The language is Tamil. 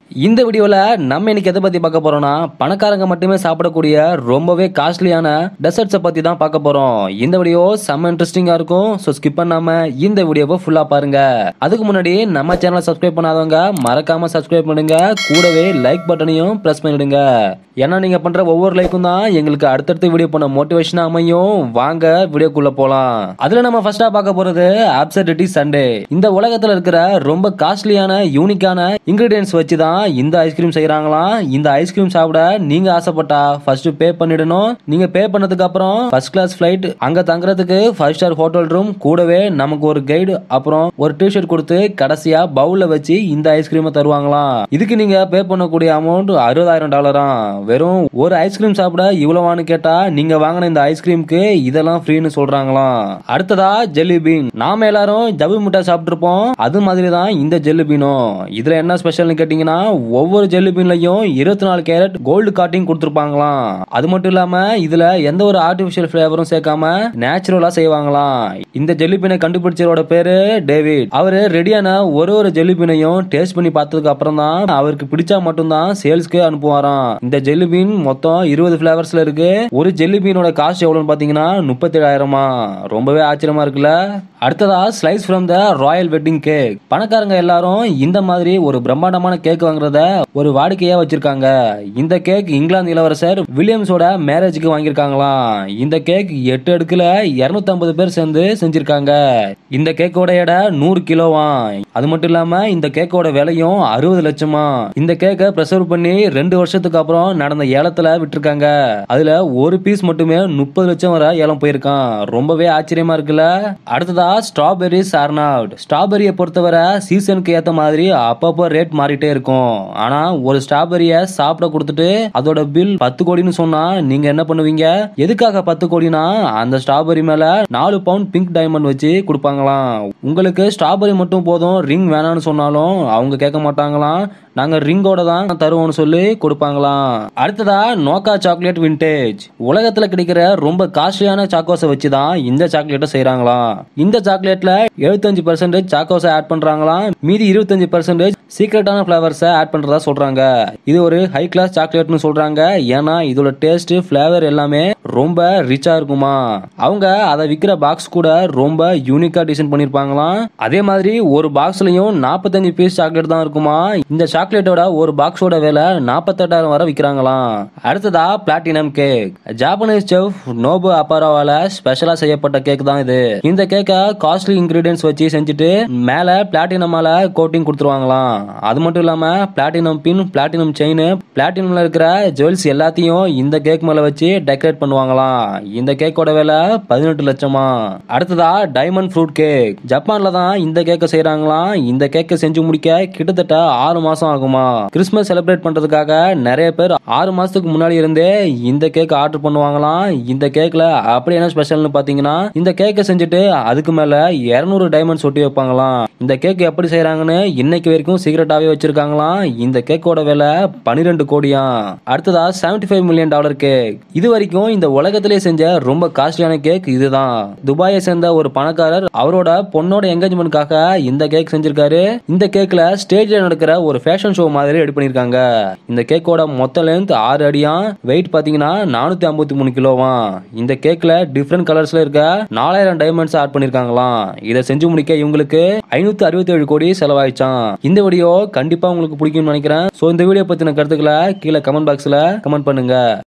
இந்த வீடியோல நம்ம இன்னைக்கு எதை பத்தி பார்க்க போறோம்னா பணக்காரங்க மட்டுமே சாப்பிடக்கூடிய ரொம்பவே காஸ்ட்லியான டெசர்ட்ஸை பத்தி தான் பார்க்க போறோம் இந்த வீடியோ செம்ம இன்ட்ரெஸ்டிங்கா இருக்கும் ஸோ ஸ்கிப் பண்ணாம இந்த வீடியோவை ஃபுல்லா பாருங்க அதுக்கு முன்னாடி நம்ம சேனலை சப்ஸ்கிரைப் பண்ணாதவங்க மறக்காம சப்ஸ்கிரைப் பண்ணுங்க கூடவே லைக் பட்டனையும் பிரஸ் பண்ணிடுங்க ஏன்னா நீங்க பண்ற ஒவ்வொரு லைக்கும் தான் எங்களுக்கு அடுத்தடுத்து வீடியோ பண்ண மோட்டிவேஷனா அமையும் வாங்க வீடியோக்குள்ள போலாம் அதுல நம்ம ஃபர்ஸ்டா பார்க்க போறது அப்சர்டிட்டி சண்டே இந்த உலகத்துல இருக்கிற ரொம்ப காஸ்ட்லியான யூனிக்கான இன்கிரீடியன்ஸ் வச்சு தான் இந்த ஐஸ்கிரீம் செய்யறாங்களாம் இந்த ஐஸ்கிரீம் சாப்பிட நீங்க ஆசைப்பட்டா ஃபர்ஸ்ட் பே பண்ணிடணும் நீங்க பே பண்ணதுக்கு அப்புறம் ஃபர்ஸ்ட் கிளாஸ் ஃபிளைட் அங்க தங்குறதுக்கு ஃபைவ் ஸ்டார் ஹோட்டல் ரூம் கூடவே நமக்கு ஒரு கைடு அப்புறம் ஒரு டிஷர்ட் கொடுத்து கடைசியா பவுல்ல வச்சு இந்த ஐஸ்கிரீமை தருவாங்களாம் இதுக்கு நீங்க பே பண்ணக்கூடிய அமௌண்ட் அறுபதாயிரம் டாலராம் வெறும் ஒரு ஐஸ்கிரீம் சாப்பிட இவ்வளவான்னு கேட்டா நீங்க வாங்கின இந்த ஐஸ்கிரீமுக்கு இதெல்லாம் ஃப்ரீன்னு சொல்றாங்களாம் அடுத்ததா ஜெல்லி பீன் நாம எல்லாரும் ஜவு மிட்டாய் சாப்பிட்டுருப்போம் அது மாதிரி தான் இந்த ஜெல்லி பீனும் இதுல என்ன ஸ்பெஷல்னு கேட்டீங்கன்னா ஒவ்வொரு ஜெல்லி பீன்லயும் இருபத்தி நாலு கேரட் கோல்டு காட்டிங் கொடுத்துருப்பாங்களாம் அது மட்டும் இல்லாம இதுல எந்த ஒரு ஆர்டிபிஷியல் ஃபிளேவரும் சேர்க்காம நேச்சுரலா செய்வாங்களாம் இந்த ஜெல்லி பீனை கண்டுபிடிச்சவரோட பேரு டேவிட் அவரு ரெடியான ஒரு ஒரு ஜெல்லி பீனையும் டேஸ்ட் பண்ணி பார்த்ததுக்கு அப்புறம் தான் அவருக்கு பிடிச்சா மட்டும்தான் சேல்ஸ்க்கு அனுப்புவாராம் இந்த ஜெல்லி பீன் மொத்தம் இருபது பிளேவர்ஸ்ல இருக்கு ஒரு ஜெல்லி பீனோட காஸ்ட் எவ்வளவுன்னு பாத்தீங்கன்னா முப்பத்தேழாயிரமா ரொம்பவே ஆச்சரியமா இருக்குல்ல அடுத்ததா slice from the royal wedding cake பணக்காரங்க எல்லாரும் இந்த மாதிரி ஒரு பிரம்மாண்டமான கேக் வாங்குறத ஒரு வாடிக்கையா வச்சிருக்காங்க இந்த கேக் இங்கிலாந்து இளவரசர் வில்லியம்ஸோட மேரேஜுக்கு வாங்கியிருக்காங்களாம் இந்த கேக் எட்டு அடுக்குல 250 பேர் சேர்ந்து செஞ்சிருக்காங்க இந்த கேக்கோட எடை நூறு கிலோவாம் அது மட்டும் இல்லாம இந்த கேக்கோட விலையும் அறுபது லட்சமா இந்த கேக்கை ப்ரெசர்வ் பண்ணி ரெண்டு வருஷத்துக்கு அப்புறம் நடந்த ஏலத்துல விட்டிருக்காங்க அதுல ஒரு பீஸ் மட்டுமே முப்பது லட்சம் வரை ஏலம் போயிருக்கான் ரொம்பவே ஆச்சரியமா இருக்குல்ல அடுத்ததா ஸ்ட்ராபெரி சார்னாட் ஸ்ட்ராபெரியை பொறுத்தவரை சீசனுக்கு ஏத்த மாதிரி அப்பப்போ ரேட் மாறிட்டே இருக்கும் ஆனா ஒரு ஸ்ட்ராபெரிய சாப்பிட கொடுத்துட்டு அதோட பில் பத்து கோடின்னு சொன்னா நீங்க என்ன பண்ணுவீங்க எதுக்காக பத்து கோடினா அந்த ஸ்ட்ராபெரி மேல நாலு பவுண்ட் பிங்க் டைமண்ட் வச்சு கொடுப்பாங்களாம் உங்களுக்கு ஸ்ட்ராபெரி மட்டும் போதும் ரிங் வேணாம்னு சொன்னாலும் அவங்க கேட்க மாட்டாங்களாம் நாங்க ரிங்கோட தான் தருவோம்னு சொல்லி கொடுப்பாங்களாம் அடுத்ததா நோக்கா சாக்லேட் விண்டேஜ் உலகத்துல கிடைக்கிற ரொம்ப காஸ்ட்லியான சாக்கோஸை வச்சு தான் இந்த சாக்லேட்டை செய்யறாங்களாம் இந்த சாக்லேட்ல எழுபத்தஞ்சு பர்சன்டேஜ் சாக்கோஸை ஆட் பண்றாங்களாம் மீதி இருபத்தஞ்சு பர்சன்டேஜ் சீக்ரெட்டான ஃபிளவர்ஸை ஆட் பண்றதா சொல்றாங்க இது ஒரு ஹை கிளாஸ் சாக்லேட்னு சொல்றாங்க ஏன்னா இதோட டேஸ்ட் ஃபிளேவர் எல்லாமே ரொம்ப ரிச்சா இருக்குமா அவங்க அதை விக்கிற பாக்ஸ் கூட ரொம்ப யூனிக்கா டிசைன் பண்ணிருப்பாங்களாம் அதே மாதிரி ஒரு பாக்ஸ்லயும் நாற்பத்தஞ்சு பீஸ் சாக்லேட் தான் இருக்குமா இந்த சாக்லேட்டோட ஒரு பாக்ஸோட விலை நாற்பத்தெட்டாயிரம் வரை விக்கிறாங்களாம் அடுத்ததா platinum cake Japanese chef Nobu அப்பாராவால ஸ்பெஷலா செய்யப்பட்ட கேக் தான் இது இந்த கேக்கை காஸ்ட்லி இன்கிரீடியன்ஸ் வச்சு செஞ்சுட்டு மேல பிளாட்டினமால கோட்டிங் கொடுத்துருவாங்களாம் அது மட்டும் இல்லாம பிளாட்டினம் பின் பிளாட்டினம் செயின் பிளாட்டினம்ல இருக்கிற ஜுவல்ஸ் எல்லாத்தையும் இந்த கேக் மேல வச்சு டெக்கரேட் பண்ணுவாங்களாம் இந்த கேக்கோட விலை பதினெட்டு லட்சமா அடுத்ததா டைமண்ட் ஃப்ரூட் கேக் ஜப்பான்ல தான் இந்த கேக்கை செய்யறாங்களாம் இந்த கேக்கை செஞ்சு முடிக்க கிட்டத்தட்ட ஆறு மாசம் ஆகுமா கிறிஸ்மஸ் செலிப்ரேட் பண்றதுக்காக நிறைய பேர் ஆறு மாசத்துக்கு முன்னாடி இருந்தே இந்த கேக் ஆர்டர் பண்ணுவாங்களாம் இந்த கேக்ல அப்படி என்ன ஸ்பெஷல்னு பாத்தீங்கன்னா இந்த கேக்கை செஞ்சுட்டு அதுக்கு மேல 200 டைமண்ட்ஸ் ஒட்டி வைப்பாங்களாம் இந்த கேக் எப்படி செய்யறாங்கன்னு இன்னைக்கு வரைக்கும் சீக்கிரட்டாவே வச்சிருக்காங்களாம் இந்த கேக்கோட விலை பன்னிரெண்டு கோடியா அடுத்ததா 75 ஃபைவ் மில்லியன் டாலர் கேக் இது வரைக்கும் இந்த உலகத்திலே செஞ்ச ரொம்ப காஸ்ட்லியான கேக் இதுதான் துபாயை சேர்ந்த ஒரு பணக்காரர் அவரோட பொண்ணோட என்கேஜ்மெண்ட்காக இந்த கேக் செஞ்சிருக்காரு இந்த கேக்ல ஸ்டேஜ்ல நடக்கிற ஒரு ஃபேஷன் ஷோ மாதிரி ரெடி பண்ணிருக்காங்க இந்த கேக்கோட மொத்த லென்த் ஆறு அடியா வெயிட் பாத்தீங்கன்னா நானூத்தி ஐம்பத்தி மூணு கிலோவாம் இந்த கேக்ல டிஃப்ரெண்ட் கலர்ஸ்ல இருக்க நாலாயிரம் டைமண்ட்ஸ் ஆட் பண்ணிருக்காங்களாம் இதை செஞ்சு முடிக்க இவங்களுக்கு ஐநூத்தி அறுபத்தி ஏழு கோடி செலவாயிச்சான் இந்த வீடியோ கண்டிப்பா உங்களுக்கு பிடிக்கும்னு நினைக்கிறேன் சோ இந்த வீடியோ பத்தின கருத்துக்களை கீழே கமெண்ட் பாக்ஸ்ல கமெண்ட் பண்ணுங்க